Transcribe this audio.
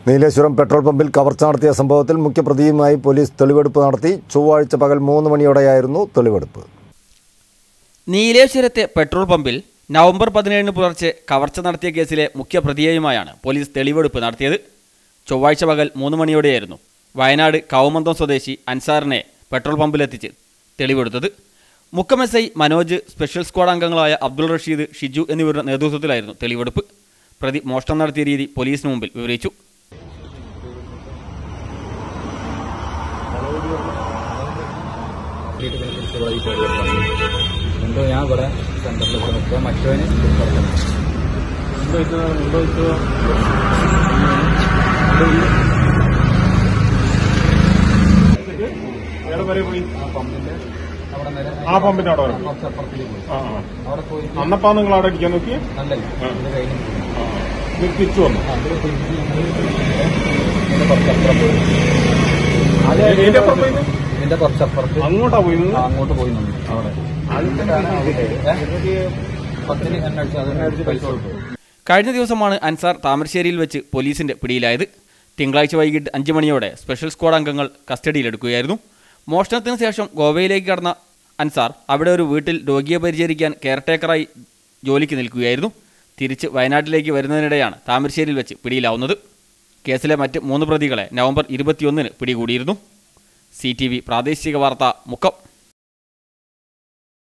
Nileshwaram petrol പമ്പിൽ കവർച്ച നടത്തിയ സംഭവത്തിൽ മുഖ്യപ്രതിയുമായി പോലീസ് തെളിവെടുപ്പ് നടത്തി ചൊവ്വാഴ്ച പകൽ മൂന്ന് മണിയോടെയായിരുന്നു തെളിവെടുപ്പ് നീലേശ്വരത്തെ പെട്രോൾ പമ്പിൽ നവംബർ പതിനേഴിന് പുലർച്ചെ കവർച്ച നടത്തിയ കേസിലെ മുഖ്യപ്രതിയെയുമായാണ് പോലീസ് തെളിവെടുപ്പ് നടത്തിയത് ചൊവ്വാഴ്ച പകൽ മൂന്ന് മണിയോടെയായിരുന്നു വയനാട് കൗമന്തം സ്വദേശി അൻസാറിനെ പെട്രോൾ പമ്പിലെത്തിച്ച് തെളിവെടുത്തത് Mukkam S I Manoj special squad അംഗങ്ങളായ അബ്ദുൾ റഷീദ് ഷിജു എന്നിവരുടെ നേതൃത്വത്തിലായിരുന്നു തെളിവെടുപ്പ് പ്രതി മോഷണം നടത്തിയ രീതി പോലീസിന് മുമ്പിൽ വിവരിച്ചു എന്തോ ഞാൻ ഇവിടെ സെന്ററിൽ നിൽക്കുക മറ്റവന് എവിടെ വരെ പോയി പമ്പിന്റെ അവിടെ നേരെ ആ പമ്പിന്റെ അവിടെ വരെ പോയി കുറച്ചപ്പുറത്തേക്ക് പോയി ആ ആ അവിടെ പോയി അന്നപ്പാ നിങ്ങൾ അവിടെ അടിക്കാൻ നോക്കി നല്ലല്ല ഇത് കഴിഞ്ഞ് പോയി. ഇത് തിരിച്ചു വന്നു ആ, അതില് തിരിച്ച് ഞങ്ങള് ഇതിന്റെ കുറച്ചപ്പുറം പോയി ഇതിന്റെ അപ്പുറം പോയി ഇതിന്റെ കുറച്ചപ്പുറത്ത് അങ്ങോട്ടാ പോയി ആ, അങ്ങോട്ട് പോയി നിന്നു അവിടെ ഏ? പത്തിന് എണ്ണ അടിച്ചു അതിന് പൈസ കൊടുത്തു കഴിഞ്ഞ ദിവസമാണ് അൻസാർ താമരശ്ശേരിയിൽ വെച്ച് പോലീസിന്റെ പിടിയിലായത് തിങ്കളാഴ്ച വൈകിട്ട് അഞ്ച് മണിയോടെ സ്പെഷ്യൽ സ്ക്വാഡ് അംഗങ്ങൾ കസ്റ്റഡിയിലെടുക്കുകയായിരുന്നു മോഷണത്തിന് ശേഷം ഗോവയിലേക്ക് കടന്ന അൻസാർ അവിടെ ഒരു വീട്ടിൽ രോഗിയെ പരിചരിക്കാൻ കെയർടേക്കറായി ജോലിക്ക് നിൽക്കുകയായിരുന്നു തിരിച്ച് വയനാട്ടിലേക്ക് വരുന്നതിനിടെയാണ് താമരശ്ശേരിയിൽ വെച്ച് പിടിയിലാവുന്നത് കേസിലെ മറ്റ് മൂന്ന് പ്രതികളെ നവംബർ ഇരുപത്തിയൊന്നിന് പിടികൂടിയിരുന്നു സി ടി വി പ്രാദേശിക വാർത്ത മുക്കം